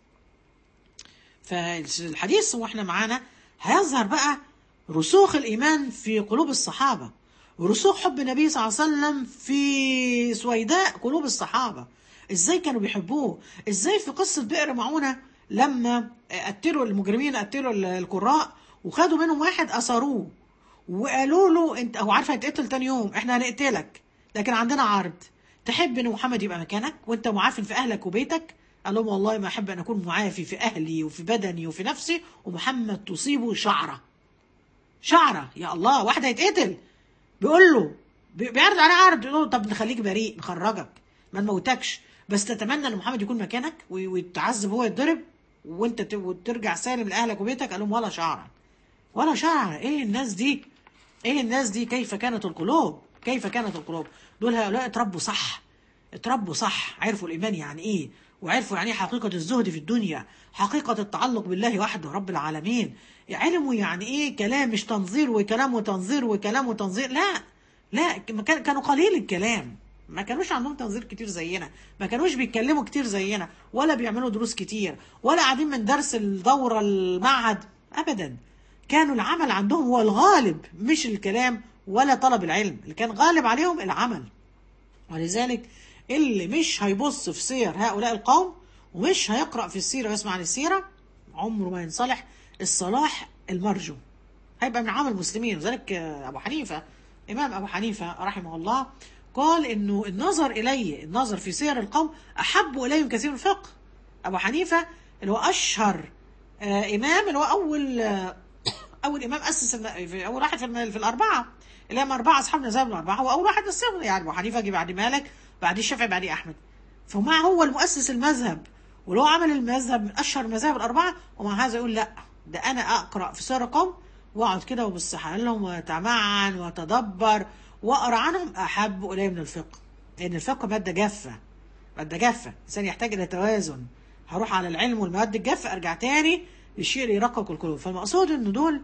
فالحديث واحنا معانا هيظهر بقى رسوخ الإيمان في قلوب الصحابة ورسوخ حب النبي صلى الله عليه وسلم في سويداء قلوب الصحابة ازاي كانوا بيحبوه ازاي في قصة بئر معونة لما قتلوا المجرمين قتلوا القراء وخدوا منهم واحد أسروه وقالوا له انت هو عارف هيتقتل تاني يوم احنا هنقتلك لكن عندنا عرض تحب ان محمد يبقى مكانك وانت معافن في اهلك وبيتك قال لهم والله ما احب ان اكون معافي في اهلي وفي بدني وفي نفسي ومحمد تصيبه شعره شعره يا الله واحد هيتقتل بيقول له بي- بيعرض عليه عرض يقول له طب نخليك بريء نخرجك ما نموتكش بس تتمنى ان محمد يكون مكانك وي- ويتعذب هو يتضرب وانت ت- وترجع سالم لاهلك وبيتك قال لهم ولا شعره ولا شعر ايه الناس دي ايه الناس دي كيف كانت القلوب كيف كانت القلوب دول هؤلاء اتربوا صح اتربوا صح عرفوا الايمان يعني ايه وعرفوا يعني ايه حقيقه الزهد في الدنيا حقيقه التعلق بالله وحده رب العالمين علموا يعني ايه كلام مش تنظير وكلام وتنظير وكلام وتنظير لا لا ما كان- كانوا قليل الكلام ما كانوش عندهم تنظير كتير زينا ما كانوش بيتكلموا كتير زينا ولا بيعملوا دروس كتير ولا قاعدين من درس الدورة المعهد أبدا كانوا العمل عندهم هو الغالب مش الكلام ولا طلب العلم اللي كان غالب عليهم العمل ولذلك اللي مش هيبص في سير هؤلاء القوم ومش هيقرأ في السيرة ويسمع عن السيرة عمره ما ينصلح الصلاح المرجو هيبقى من عام المسلمين وذلك أبو حنيفة إمام أبو حنيفة رحمه الله قال انه النظر الي النظر في سير القوم احب اليهم كثير من الفقه ابو حنيفه اللي هو اشهر آه امام اللي هو اول آه اول امام اسس الم- في اول واحد في, الم- في الاربعه اللي هم اربعه اصحاب المذاهب الاربعه هو اول واحد اسسهم يعني ابو حنيفه جه بعد مالك بعد الشافعي بعد احمد فمع هو المؤسس المذهب ولو عمل المذهب من اشهر المذاهب الاربعه ومع هذا يقول لا ده انا اقرا في سير القوم واقعد كده وابص لهم واتمعن واتدبر واقرا عنهم احب الي من الفقه لان الفقه ماده جافه ماده جافه الانسان يحتاج الى توازن هروح على العلم والمواد الجافه ارجع تاني للشيء اللي يرقق القلوب فالمقصود ان دول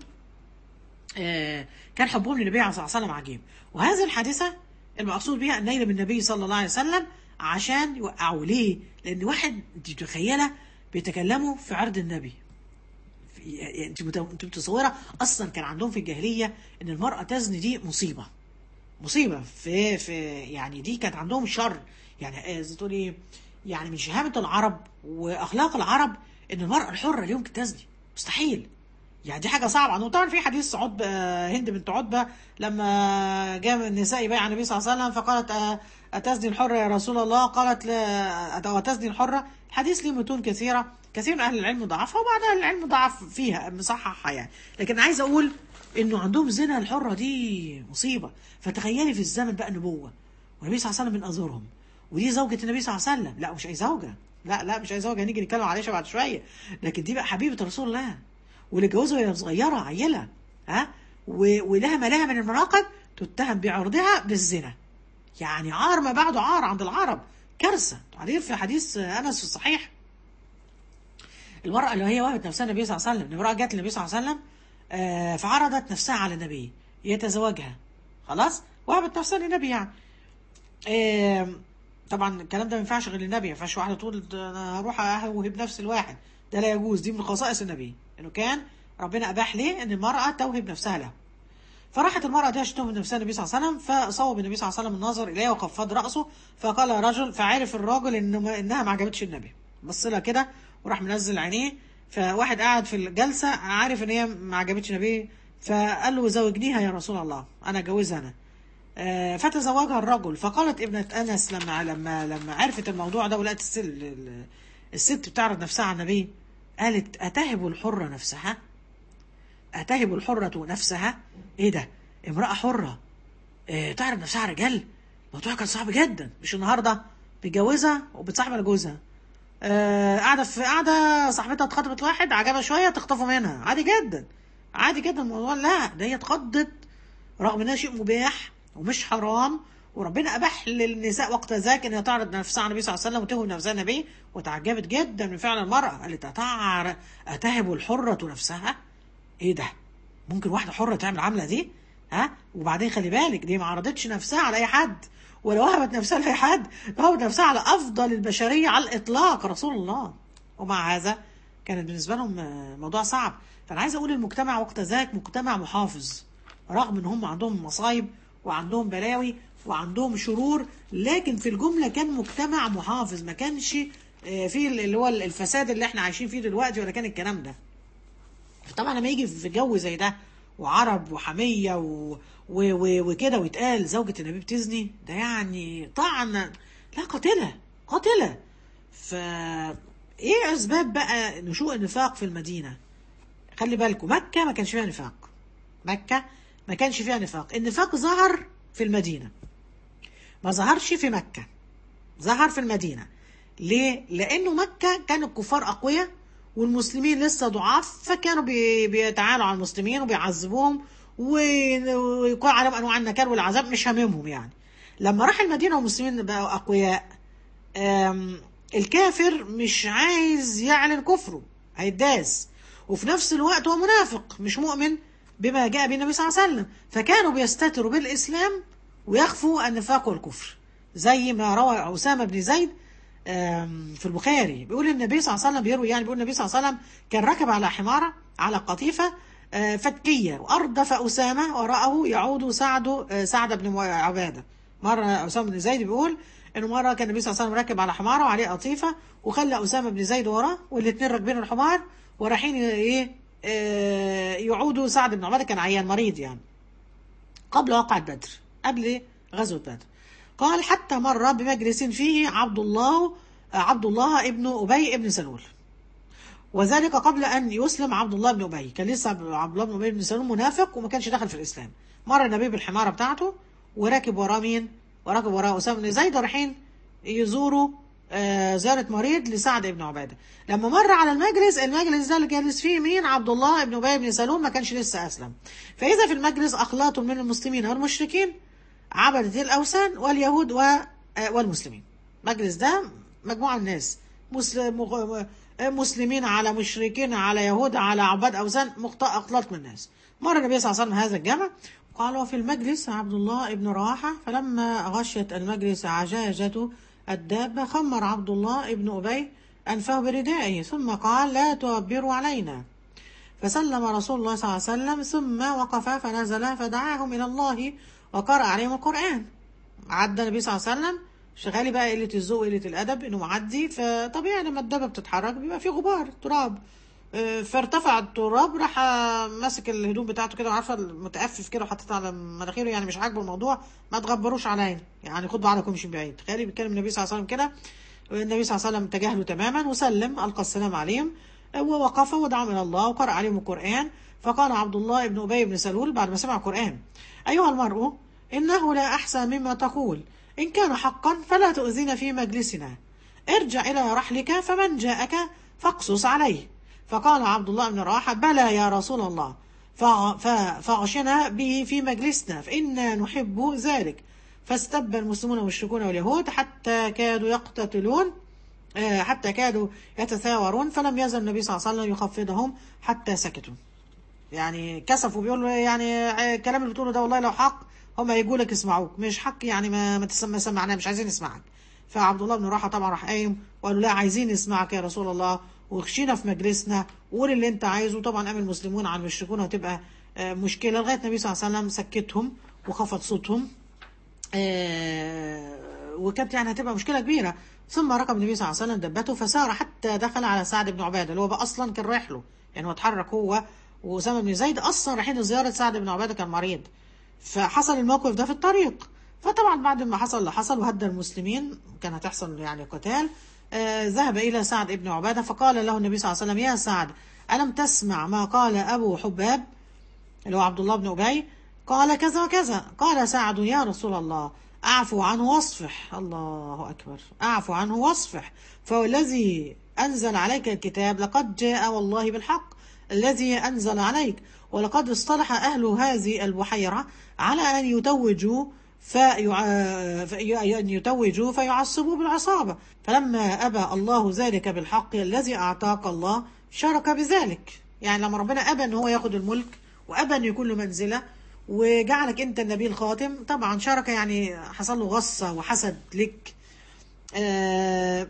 آه، كان حبهم للنبي صلى الله عليه وسلم عجيب وهذه الحادثة المقصود بها النيل من النبي صلى الله عليه وسلم عشان يوقعوا ليه لأن واحد أنت متخيلة بيتكلموا في عرض النبي في- يعني انت مت- انت متصوره اصلا كان عندهم في الجاهليه ان المراه تزني دي مصيبه مصيبه في في يعني دي كانت عندهم شر يعني آه، زي تقول ايه يعني من شهامه العرب واخلاق العرب ان المراه الحره لا يمكن تزني مستحيل يعني دي حاجه صعبه عندهم طبعا في حديث عتبه آه، هند بنت عتبه لما جاء النساء يبايع النبي صلى الله عليه وسلم فقالت آه، اتزني الحره يا رسول الله قالت لا أو اتزني الحره الحديث ليه متون كثيره كثير من اهل العلم ضعفها وبعض اهل العلم ضعف فيها مصححها يعني لكن عايز اقول انه عندهم زنا الحره دي مصيبه فتخيلي في الزمن بقى النبوه والنبي صلى الله عليه وسلم من ازورهم ودي زوجة النبي صلى الله عليه وسلم لا مش اي زوجة لا لا مش اي زوجة هنيجي نتكلم عليها بعد شوية لكن دي بقى حبيبة رسول الله واللي اتجوزها وهي صغيرة عيلة ها و- ولها ملاها من المناقب تتهم بعرضها بالزنا يعني عار ما بعده عار عند العرب كارثة عارف في حديث انس في الصحيح المرأة اللي هي وهبت نفسها النبي صلى الله عليه وسلم المرأة جت للنبي صلى الله عليه وسلم آه، فعرضت نفسها على النبي يتزوجها خلاص وهبت نفسها للنبي يعني آم، طبعا الكلام ده ما ينفعش غير للنبي ما ينفعش واحده تقول ده انا هروح اوهب نفسي لواحد ده لا يجوز دي من خصائص النبي انه كان ربنا اباح ليه ان المراه توهب نفسها له فراحت المرأة دي عشان توهب نفسها النبي صلى الله عليه وسلم فصوب النبي صلى الله عليه وسلم النظر إليها وخفض رأسه فقال يا رجل فعرف الراجل إنه ما إنها ما عجبتش النبي بص لها كده وراح منزل عينيه فواحد قاعد في الجلسة عارف إن هي ما عجبتش النبي فقال له زوجنيها يا رسول الله أنا أجوزها أنا آه، فتزوجها الرجل فقالت ابنة أنس لما لما لما عرفت الموضوع ده ولقت الست, الست بتعرض نفسها على النبي قالت أتهب الحرة نفسها أتهب الحرة نفسها إيه ده امرأة حرة إيه تعرض نفسها على رجال الموضوع كان صعب جدا مش النهاردة بتجوزها وبتصاحب على جوزها آه، قاعدة في قاعدة صاحبتها اتخطبت واحد عجبها شوية تخطفه منها عادي جدا عادي جدا الموضوع لا ده هي اتخضت رغم انها شيء مباح ومش حرام وربنا اباح للنساء وقت ذاك ان هي تعرض نفسها على النبي صلى الله عليه وسلم وتهب نفسها النبي وتعجبت جدا من فعل المراه قالت أتعر اتهب الحره نفسها ايه ده ممكن واحده حره تعمل العمله دي ها وبعدين خلي بالك دي ما عرضتش نفسها على اي حد ولو وهبت نفسها لاي حد وهبت نفسها على افضل البشريه على الاطلاق رسول الله ومع هذا كانت بالنسبه لهم آه، موضوع صعب فانا عايز اقول المجتمع وقت ذاك مجتمع محافظ رغم ان هم عندهم مصايب وعندهم بلاوي وعندهم شرور لكن في الجمله كان مجتمع محافظ ما كانش آه، فيه اللي هو الفساد اللي احنا عايشين فيه دلوقتي ولا كان الكلام ده طبعا لما يجي في جو زي ده وعرب وحمية و... و... و... وكده ويتقال زوجة النبي بتزني ده يعني طعن لا قاتلة قاتلة ف ايه اسباب بقى نشوء النفاق في المدينة خلي بالكم مكة ما كانش فيها نفاق مكة ما كانش فيها نفاق النفاق ظهر في المدينة ما ظهرش في مكة ظهر في المدينة ليه؟ لأنه مكة كان الكفار أقوياء والمسلمين لسه ضعاف فكانوا بي- بيتعالوا على المسلمين وبيعذبوهم و- ويقع عليهم أنواع النكال والعذاب مش هاممهم يعني لما راح المدينة والمسلمين بقوا أقوياء آم، الكافر مش عايز يعلن كفره هيداس وفي نفس الوقت هو منافق مش مؤمن بما جاء به النبي صلى الله عليه وسلم فكانوا بيستتروا بالإسلام ويخفوا النفاق والكفر زي ما روى أسامة بن زيد آم، في البخاري بيقول النبي صلى الله عليه وسلم بيروي يعني بيقول النبي صلى الله عليه وسلم كان ركب على حمارة على قطيفة آه، فتكية وأردف أسامة وراءه يعود سعد آه، سعد بن عبادة مرة أسامة بن زيد بيقول إنه مرة كان النبي صلى الله عليه وسلم راكب على حمارة وعليه قطيفة وخلى أسامة بن زيد وراه والاثنين راكبين الحمار ورايحين إيه آه، يعودوا سعد بن عبادة كان عيان مريض يعني قبل وقعة بدر قبل غزوة بدر قال حتى مر بمجلس فيه عبد الله عبد الله ابن أبي ابن سلول وذلك قبل أن يسلم عبد الله بن أبي كان لسه عبد الله بن أبي بن سلول منافق وما كانش دخل في الإسلام مر النبي بالحمارة بتاعته وراكب وراه مين وراكب وراه أسامة بن زيد رايحين يزوروا آه، زيارة مريض لسعد بن عبادة لما مر على المجلس المجلس ده اللي جالس فيه مين عبد الله بن أبي بن سلول ما كانش لسه أسلم فإذا في المجلس أخلاط من المسلمين والمشركين عبدة الأوثان واليهود و- آه، والمسلمين المجلس ده مجموعة من الناس مسلم مغ- مسلمين على مشركين على يهود على عباد أوثان مخت- أخلاط من الناس مر النبي صلى الله عليه وسلم هذا الجمع قال وفي المجلس عبد الله بن رواحة فلما غشيت المجلس عجاجة الدابة خمر عبد الله بن أبي أنفه بردائه ثم قال لا تعبروا علينا فسلم رسول الله صلى الله عليه وسلم ثم وقف فنزل فدعاهم إلى الله وقرأ عليهم القرآن عدى النبي صلى الله عليه وسلم شغالي بقى قلة الذوق وقلة الأدب إنه معدي فطبيعي لما الدابة بتتحرك بيبقى فيه غبار تراب آه، فارتفع التراب راح آه، ماسك الهدوم بتاعته كده وعارفه المتأفف كده وحطيتها على مناخيره يعني مش عاجبه الموضوع ما تغبروش عليا يعني خد بعضكم مش بعيد تخيلي بيتكلم النبي صلى الله عليه وسلم كده النبي صلى الله عليه وسلم تجاهله تماما وسلم ألقى السلام عليهم ووقف ودعا إلى الله وقرأ عليهم القرآن فقال عبد الله بن أبي بن سلول بعد ما سمع القرآن أيها المرء إنه لا أحسن مما تقول إن كان حقا فلا تؤذينا في مجلسنا ارجع إلى رحلك فمن جاءك فاقصص عليه فقال عبد الله بن رواحة بلى يا رسول الله فع- ف- فعشنا به في مجلسنا فإنا نحب ذلك فاستب المسلمون والمشركون واليهود حتى كادوا يقتتلون آه، حتى كادوا يتثاورون فلم يزل النبي صلى الله عليه وسلم يخفضهم حتى سكتوا يعني كسفوا بيقولوا يعني آه، الكلام اللي بتقوله ده والله لو حق هم هيجوا لك يسمعوك مش حق يعني ما ما تسمع سمعنا مش عايزين نسمعك فعبد الله بن رواحه طبعا راح قايم وقالوا لا عايزين نسمعك يا رسول الله وخشينا في مجلسنا وقول اللي انت عايزه طبعا قام المسلمون على المشركون وتبقى آه، مشكله لغايه النبي صلى الله عليه وسلم سكتهم وخفض صوتهم آه، وكانت يعني هتبقى مشكله كبيره ثم ركب النبي صلى الله عليه وسلم دبته فسار حتى دخل على سعد بن عباده اللي هو بقى اصلا كان رايح له يعني هو اتحرك هو واسامه بن زيد اصلا رايحين زياره سعد بن عباده كان مريض فحصل الموقف ده في الطريق فطبعا بعد ما حصل اللي حصل وهدى المسلمين كان هتحصل يعني قتال آه ذهب الى سعد بن عباده فقال له النبي صلى الله عليه وسلم يا سعد الم تسمع ما قال ابو حباب اللي هو عبد الله بن أبي قال كذا وكذا قال سعد يا رسول الله أعفو عنه واصفح الله أكبر أعفو عنه واصفح فوالذي أنزل عليك الكتاب لقد جاء والله بالحق الذي أنزل عليك ولقد اصطلح أهل هذه البحيرة على أن يتوجوا فيع... في... أن يتوجوا فيعصبوا بالعصابة فلما أبى الله ذلك بالحق الذي أعطاك الله شارك بذلك يعني لما ربنا أبى أن هو ياخد الملك وأبى أن يكون له منزلة وجعلك أنت النبي الخاتم طبعا شارك يعني حصل له غصة وحسد لك آه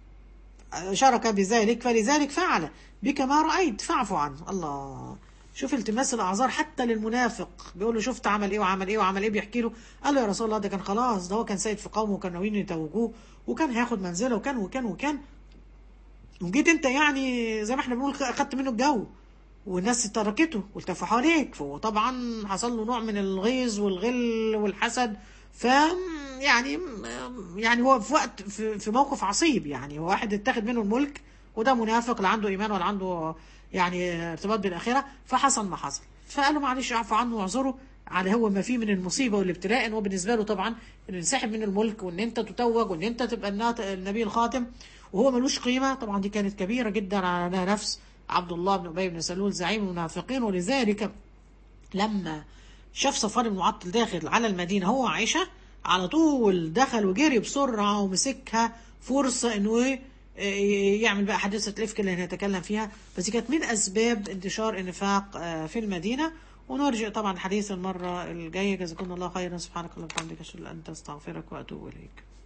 شارك بذلك فلذلك فعل بك ما رأيت فاعفو عنه الله شوف التماس الاعذار حتى للمنافق بيقول له شفت عمل ايه وعمل ايه وعمل ايه بيحكي له قال له يا رسول الله ده كان خلاص ده هو كان سيد في قومه وكان ناويين يتوجوه وكان هياخد منزله وكان وكان وكان وجيت انت يعني زي ما احنا بنقول اخدت منه الجو والناس تركته والتفوا حواليك فطبعا حصل له نوع من الغيظ والغل والحسد ف يعني يعني هو في وقت في, في موقف عصيب يعني هو واحد اتاخد منه الملك وده منافق لا عنده ايمان ولا عنده يعني ارتباط بالاخره فحصل ما حصل فقال له معلش اعفو عنه واعذره على هو ما فيه من المصيبه والابتلاء ان هو بالنسبه له طبعا انه ينسحب من الملك وان انت تتوج وان انت تبقى النبي الخاتم وهو ملوش قيمه طبعا دي كانت كبيره جدا على نفس عبد الله بن ابي بن سلول زعيم المنافقين ولذلك لما شاف صفوان بن معطل داخل على المدينه هو وعائشه على طول دخل وجري بسرعه ومسكها فرصه انه يعمل بقى حادثه الافك اللي هنتكلم فيها بس دي كانت من اسباب انتشار النفاق في المدينه ونرجع طبعا حديث المره الجايه جزاكم الله خيرا سبحانك اللهم وبحمدك اشهد ان لا اله الا انت استغفرك واتوب اليك